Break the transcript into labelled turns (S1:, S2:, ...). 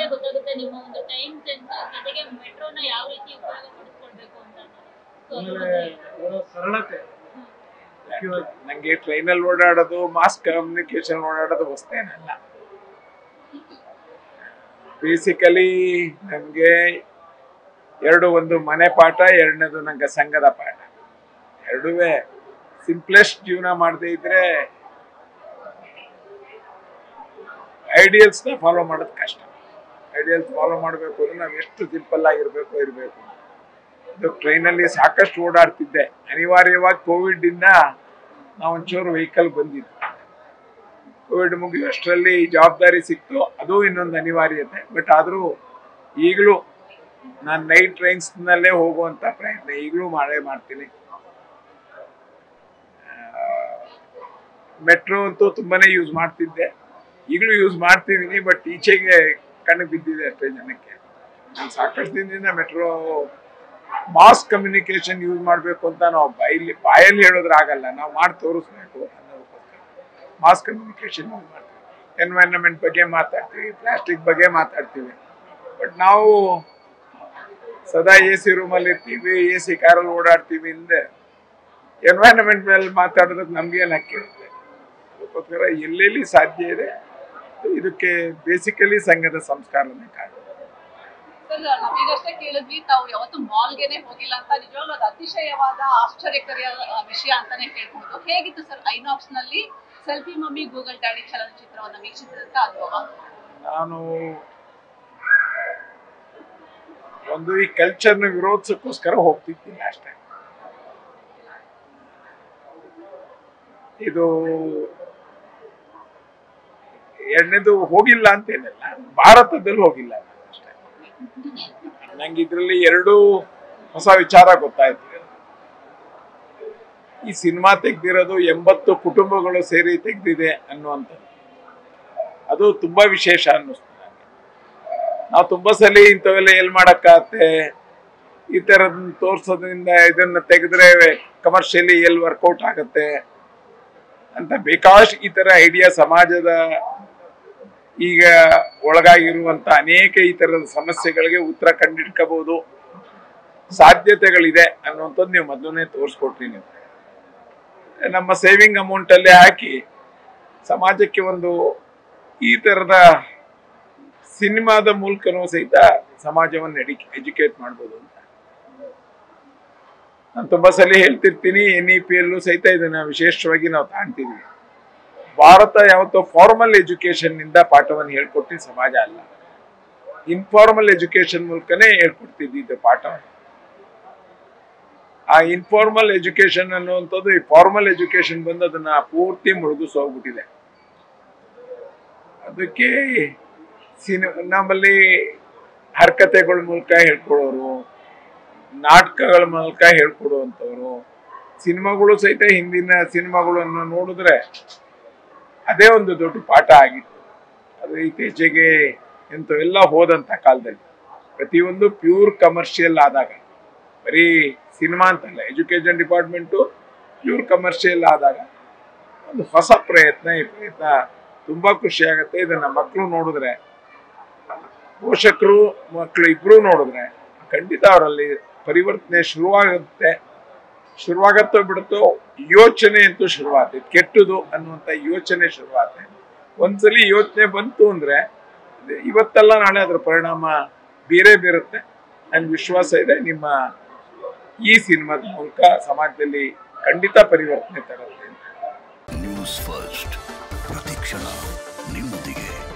S1: ನೋಡಿದ್ರೆ ಗೊತ್ತಾಗುತ್ತೆ ನಿಮ್ಮ ಒಂದು ಟೈಮ್ ಸೆನ್ಸ್ ಜೊತೆಗೆ ಮೆಟ್ರೋನ ಯಾವ ರೀತಿ ಉಪಯೋಗ ಪಡಿಸ್ಕೊಳ್ಬೇಕು ಅಂತ ಸೊ ಅದ್ರ
S2: ಆಮೇಲೆ
S1: ಬಗ್ಗೆ
S2: ಅವರ ಸರಳತೆ ಮುಖ್ಯವಾಗಿ
S3: ನಂಗೆ ಟ್ರೈನಲ್ಲಿ ಓಡಾಡೋದು ಮಾಸ್ ಕಮ್ಯುನಿಕೇಶನ್ ಓಡಾಡೋದು ಹೊಸ್ತೇನಲ್ಲ ಬೇಸಿಕಲಿ ನಮಗೆ ಎರಡು ಒಂದು ಮನೆ ಪಾಠ ಎರಡನೇದು ನಂಗೆ ಸಂಘದ ಪಾಠ ಎರಡೂ ಸಿಂಪ್ಲೆಸ್ಟ್ ಜೀವನ ಮಾಡದೇ ಇದ್ರೆ ಐಡಿಯಲ್ಸ್ನ ಫಾಲೋ ಮಾಡೋದು ಕಷ್ಟ ಐಡಿಯಲ್ಸ್ ಫಾಲೋ ಮಾಡಬೇಕು ಅಂದ್ರೆ ನಾವು ಎಷ್ಟು ಸಿಂಪಲ್ ಆಗಿರ್ಬೇಕು ಇರಬೇಕು ಇದು ಟ್ರೈನಲ್ಲಿ ಸಾಕಷ್ಟು ಓಡಾಡ್ತಿದ್ದೆ ಅನಿವಾರ್ಯವಾಗಿ ಕೋವಿಡ್ ಇಂದ ನಾವು ಒಂಚೂರು ವೆಹಿಕಲ್ ಬಂದಿದ್ದು ಕೋವಿಡ್ ಮುಗಿದು ಅಷ್ಟರಲ್ಲಿ ಜವಾಬ್ದಾರಿ ಸಿಕ್ತು ಅದು ಇನ್ನೊಂದು ಅನಿವಾರ್ಯತೆ ಬಟ್ ಆದರೂ ಈಗಲೂ ನಾನು ನೈಟ್ ಟ್ರೈನ್ಸ್ನಲ್ಲೇ ಹೋಗುವಂಥ ಪ್ರಯತ್ನ ಈಗಲೂ ಮಾಡೇ ಮಾಡ್ತೀನಿ ಮೆಟ್ರೋ ಅಂತೂ ತುಂಬಾನೇ ಯೂಸ್ ಮಾಡ್ತಿದ್ದೆ ಈಗಲೂ ಯೂಸ್ ಮಾಡ್ತಿದ್ದೀನಿ ಬಟ್ ಈಚೆಗೆ ಕಣ್ಣು ಬಿದ್ದಿದೆ ಅಷ್ಟೇ ಜನಕ್ಕೆ ನಾನು ಸಾಕಷ್ಟು ದಿನದಿಂದ ಮೆಟ್ರೋ ಮಾಸ್ ಕಮ್ಯುನಿಕೇಶನ್ ಯೂಸ್ ಮಾಡಬೇಕು ಅಂತ ನಾವು ಬಾಯಲ್ಲಿ ಬಾಯಲ್ಲಿ ಹೇಳೋದ್ರೆ ಆಗಲ್ಲ ನಾವು ಮಾಡಿ ತೋರಿಸ್ಬೇಕು ಅನ್ನೋದಕ್ಕೋಸ್ಕರ ಮಾಸ್ ಕಮ್ಯುನಿಕೇಶನ್ ಯೂಸ್ ಮಾಡ್ತೀವಿ ಎನ್ವೈರನ್ಮೆಂಟ್ ಬಗ್ಗೆ ಮಾತಾಡ್ತೀವಿ ಪ್ಲಾಸ್ಟಿಕ್ ಬಗ್ಗೆ ಮಾತಾಡ್ತೀವಿ ಬಟ್ ನಾವು ಸದಾ ಎ ಸಿ ರೂಮಲ್ಲಿ ಇರ್ತೀವಿ ಎ ಸಿ ಕಾರಲ್ಲಿ ಓಡಾಡ್ತೀವಿ ಹಿಂದೆ ಎನ್ವೈರನ್ಮೆಂಟ್ ಮೇಲೆ ಮಾತಾಡೋದಕ್ಕೆ ನಮ್ಗೇನು ಹಕ್ಕಿರುತ್ತೆ ಅದಕ್ಕೋಸ್ಕರ ಎಲ್ಲೆಲ್ಲಿ ಸಾಧ್ಯ ಇದೆ ಇದಕ್ಕೆ ಬೇಸಿಕಲಿ ಸಂಘದ ಸಂಸ್ಕಾರನೇ ಕಾರಣ
S4: ಸರ್ ನಾವೀಗಷ್ಟೇ ಕೇಳಿದ್ವಿ ತಾವು ಯಾವತ್ತು ಮಾಲ್ಗೆನೆ ಹೋಗಿಲ್ಲ ಅಂತ ನಿಜವಾಗ್ಲೂ ಅದು ಅತಿಶಯವಾದ ಆಶ್ಚರ್ಯಕರ ಆ, ವಿಷಯ ಅಂತಾನೆ ಹೇಳ್ಬೋದು ಹೇಗಿತ್ತು ಸರ್ ಐನಾಕ್ಸ್ ನಲ್ಲಿ ಸೆಲ್ಫಿ ಮಮ್ಮಿ ಗೂಗಲ್ ಡ್ಯಾಡಿ ಚಲನಚಿತ್ರವನ್ನು ವೀಕ್ಷಿಸಿದಂತ ಅನುಭವ
S3: ನಾನು ಒಂದು ಈ ಕಲ್ಚರ್ನ ವಿರೋಧಿಸಕ್ಕೋಸ್ಕರ ಹೋಗ್ತಿದ್ದೀನಿ ಅಷ್ಟೇ ಇದು ಎರಡನೇದು ಹೋಗಿಲ್ಲ ಅಂತೇನಿಲ್ಲ ಭಾರತದಲ್ಲಿ ಹೋಗಿಲ್ಲ ನಾನು ಅಷ್ಟೇ ನಂಗೆ ಇದರಲ್ಲಿ ಎರಡು ಹೊಸ ವಿಚಾರ ಗೊತ್ತಾಯ್ತು ಈ ಸಿನಿಮಾ ತೆಗ್ದಿರೋದು ಎಂಬತ್ತು ಕುಟುಂಬಗಳು ಸೇರಿ ತೆಗ್ದಿದೆ ಅನ್ನುವಂಥದ್ದು ಅದು ತುಂಬಾ ವಿಶೇಷ ಅನ್ನಿಸ್ತು ನನಗೆ ನಾವು ತುಂಬಾ ಸಲ ಇಂಥವೆಲ್ಲ ಎಲ್ಲಿ ಮಾಡಕ್ಕಾಗತ್ತೆ ಈ ಥರದ್ ತೋರ್ಸೋದ್ರಿಂದ ಇದನ್ನ ತೆಗೆದ್ರೆ ಕಮರ್ಷಿಯಲಿ ಎಲ್ಲಿ ವರ್ಕೌಟ್ ಆಗುತ್ತೆ ಅಂತ ಬೇಕಾಷ್ಟು ಈ ತರ ಐಡಿಯಾ ಸಮಾಜದ ಈಗ ಒಳಗಾಗಿರುವಂತ ಅನೇಕ ಈ ತರದ ಸಮಸ್ಯೆಗಳಿಗೆ ಉತ್ತರ ಕಂಡಿಡ್ಕೋಬಹುದು ಸಾಧ್ಯತೆಗಳಿದೆ ಅನ್ನುವಂಥದ್ದು ನೀವು ಮೊದಲನೇ ತೋರಿಸ್ಕೊಟ್ರಿ ನೀವು ನಮ್ಮ ಸೇವಿಂಗ್ ಅಮೌಂಟ್ ಅಲ್ಲೇ ಹಾಕಿ ಸಮಾಜಕ್ಕೆ ಒಂದು ಈ ತರದ ಸಿನಿಮಾದ ಮೂಲಕನೂ ಸಹಿತ ಸಮಾಜವನ್ನು ಎಡಿ ಎಜುಕೇಟ್ ಮಾಡ್ಬೋದು ಅಂತ ನಾನು ತುಂಬಾ ಸಲ ಹೇಳ್ತಿರ್ತೀನಿ ಎನ್ ಇ ಪಿ ಎಲ್ಲೂ ಸಹಿತ ಇದನ್ನ ವಿಶೇಷವಾಗಿ ನಾವು ತಾಣ್ತೀವಿ ಭಾರತ ಯಾವತ್ತೋ ಫಾರ್ಮಲ್ ಎಜುಕೇಶನ್ ನಿಂದ ಪಾಠವನ್ನು ಹೇಳ್ಕೊಟ್ಟಿದ್ದ ಸಮಾಜ ಅಲ್ಲ ಇನ್ಫಾರ್ಮಲ್ ಎಜುಕೇಶನ್ ಮೂಲಕನೇ ಹೇಳ್ಕೊಡ್ತಿದ್ದಿದ್ದು ಪಾಠವನ್ನು ಆ ಇನ್ಫಾರ್ಮಲ್ ಎಜುಕೇಶನ್ ಅನ್ನುವಂಥದ್ದು ಈ ಫಾರ್ಮಲ್ ಎಜುಕೇಶನ್ ಬಂದು ಅದನ್ನ ಪೂರ್ತಿ ಮುಳುಗಿಸ್ ಹೋಗ್ಬಿಟ್ಟಿದೆ ಅದಕ್ಕೆ ಸಿನಿ ನಮ್ಮಲ್ಲಿ ಹರ್ಕತೆಗಳ ಮೂಲಕ ಹೇಳ್ಕೊಡೋರು ನಾಟಕಗಳ ಮೂಲಕ ಹೇಳ್ಕೊಡುವಂಥವ್ರು ಸಿನಿಮಾಗಳು ಸಹಿತ ಹಿಂದಿನ ಸಿನಿಮಾಗಳನ್ನು ನೋಡಿದ್ರೆ ಅದೇ ಒಂದು ದೊಡ್ಡ ಪಾಠ ಆಗಿತ್ತು ಅದು ಇತ್ತೀಚೆಗೆ ಎಂಥವೆಲ್ಲ ಹೋದಂಥ ಕಾಲದಲ್ಲಿ ಪ್ರತಿಯೊಂದು ಪ್ಯೂರ್ ಕಮರ್ಷಿಯಲ್ ಆದಾಗ ಬರೀ ಸಿನಿಮಾ ಅಂತಲ್ಲ ಎಜುಕೇಶನ್ ಡಿಪಾರ್ಟ್ಮೆಂಟು ಪ್ಯೂರ್ ಕಮರ್ಷಿಯಲ್ ಆದಾಗ ಒಂದು ಹೊಸ ಪ್ರಯತ್ನ ಈ ಪ್ರಯತ್ನ ತುಂಬಾ ಖುಷಿ ಆಗುತ್ತೆ ಇದನ್ನ ಮಕ್ಕಳು ನೋಡಿದ್ರೆ ಪೋಷಕರು ಮಕ್ಕಳು ಇಬ್ರು ನೋಡಿದ್ರೆ ಖಂಡಿತ ಅವರಲ್ಲಿ ಪರಿವರ್ತನೆ ಶುರುವಾಗುತ್ತೆ ಶುರುವಾಗತ್ತೋ ಬಿಡುತ್ತೋ ಯೋಚನೆ ಅಂತೂ ಶುರುವಾಗುತ್ತೆ ಕೆಟ್ಟದು ಅನ್ನುವಂಥ ಯೋಚನೆ ಶುರುವಾಗುತ್ತೆ ಒಂದ್ಸಲಿ ಯೋಚನೆ ಬಂತು ಅಂದ್ರೆ ಅದು ಇವತ್ತಲ್ಲ ನಾಳೆ ಅದರ ಪರಿಣಾಮ ಬೇರೆ ಬೀರುತ್ತೆ ನನ್ಗೆ ವಿಶ್ವಾಸ ಇದೆ ನಿಮ್ಮ ಈ ಸಿನಿಮಾದ ಮೂಲಕ ಸಮಾಜದಲ್ಲಿ ಖಂಡಿತ ಪರಿವರ್ತನೆ ತರುತ್ತೆ ಅಂತ
S5: ನ್ಯೂಸ್ ಫಸ್ಟ್ ಪ್ರತಿಕ್ಷಣ ನಿಮ್ಮೊಂದಿಗೆ